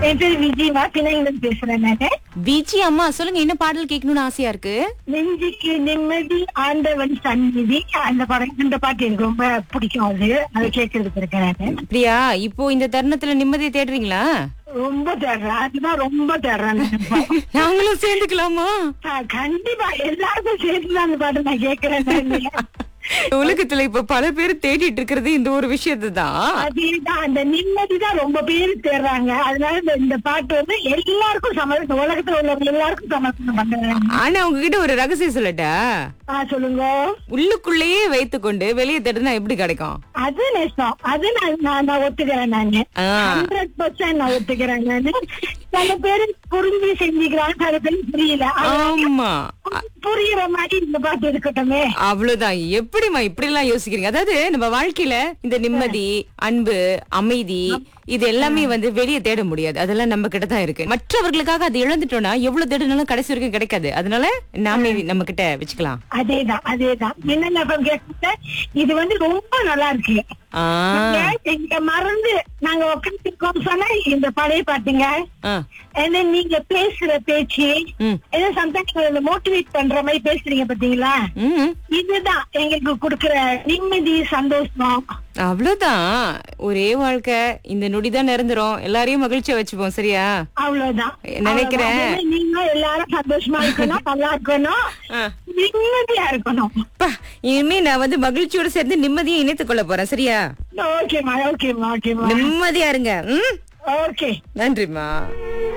என் பேர் விஜயமா பிள்ளைங்களுக்கு பேசுறேன் நானு விஜி அம்மா சொல்லுங்க என்ன பாடல் கேட்கணும்னு ஆசையா இருக்கு நெஞ்சுக்கு நிம்மதி ஆண்டவன் சந்நிதி அந்த படம் இந்த பாட்டு எனக்கு ரொம்ப பிடிக்கும் அது அதை கேட்கறதுக்கு இருக்கேன் நானு அப்படியா இப்போ இந்த தருணத்துல நிம்மதியை தேடுறீங்களா ரொம்ப தேடுறேன் அதுதான் ரொம்ப தேடுறேன் நான் இப்போ. நாங்களும் சேர்ந்துக்கலாமா ஆ, கண்டிப்பா எல்லாருக்கும் சேர்த்து தான் அந்த பாட்டு நான் கேட்கிறேன் நானு. உலகத்துல இப்ப பல பேர் தேடிட்டு இருக்கிறது இந்த ஒரு விஷயத்தை தான் அதேதான் அந்த நிம்மதி தான் ரொம்ப பேர் தேடுறாங்க அதனால இந்த- இந்த பாட்டு வந்து எல்லாருக்கும் சமர்ப்பணம் உலகத்துல உள்ளவங்க எல்லாருக்கும் சமர்ப்பணம் பண்றேன் ஆனா உங்ககிட்ட ஒரு ரகசியம் சொல்லட்டா ஆ சொல்லுங்க உள்ளுக்குள்ளேயே வைத்துக்கொண்டு வெளியே தேடுனா எப்படி கிடைக்கும் அது நேசம் அது நான் நான் நான் ஒத்துக்கிறேன் நானு ஆ. ஹண்ட்ரட் பர்சன்ட் நான் ஒத்துக்கிறேன் நானு சில பேரு புரிஞ்சு செஞ்சுக்கிறாங்க சில பேர் புரியல ஆமா புரியுற மாதிரி இந்த பாட்டு இருக்கட்டுமே அவ்வளவுதான் எப்படிமா இப்படி எல்லாம் யோசிக்கிறீங்க அதாவது நம்ம வாழ்க்கையில இந்த நிம்மதி அன்பு அமைதி இது எல்லாமே வந்து வெளியே தேட முடியாது அதெல்லாம் நம்ம கிட்ட தான் இருக்கு மற்றவர்களுக்காக அது இழந்துட்டோம்னா எவ்வளவு தேடினாலும் கடைசி வரைக்கும் கிடைக்காது அதனால நாமே நம்ம கிட்ட வச்சுக்கலாம் அதேதான் அதேதான் என்னென்ன கேட்க இது வந்து ரொம்ப நல்லா இருக்கு ஆ, நாங்க இங்க மறந்து நாங்க உட்காந்துருக்கோம் சொன்னா இந்த பழைய பாட்டுங்க ஆ, ஏன்னா நீங்க பேசுற பேச்சு ம், ஏதோ சம்டைம்ஸ் மோட்டிவேட் பண்ற மாதிரி பேசுறீங்க பாத்தீங்களா ம். இதுதான் எங்களுக்கு கொடுக்கிற நிம்மதி சந்தோஷம் அவ்வளவுதான் ஒரே வாழ்க்கை இந்த நொடிதான் நிரந்தரும் எல்லாரையும் மகிழ்ச்சியா வச்சுப்போம் சரியா அவ்வளவுதான் நினைக்கிறேன். அவ்வளவுதான். நீங்க எல்லாரும் சந்தோஷமா இருக்கணும் நல்லா இருக்கணும் ஆ. நிம்மதியா இருக்கணும் அப்பா, இனிமே நான் வந்து மகிழ்ச்சியோட சேர்ந்து நிம்மதியை இணைத்துக் கொள்ள போறேன் சரியா ஓகேமா ஓகேமா ஓகேமா நிம்மதியா இருங்க ம் ஓகே நன்றிம்மா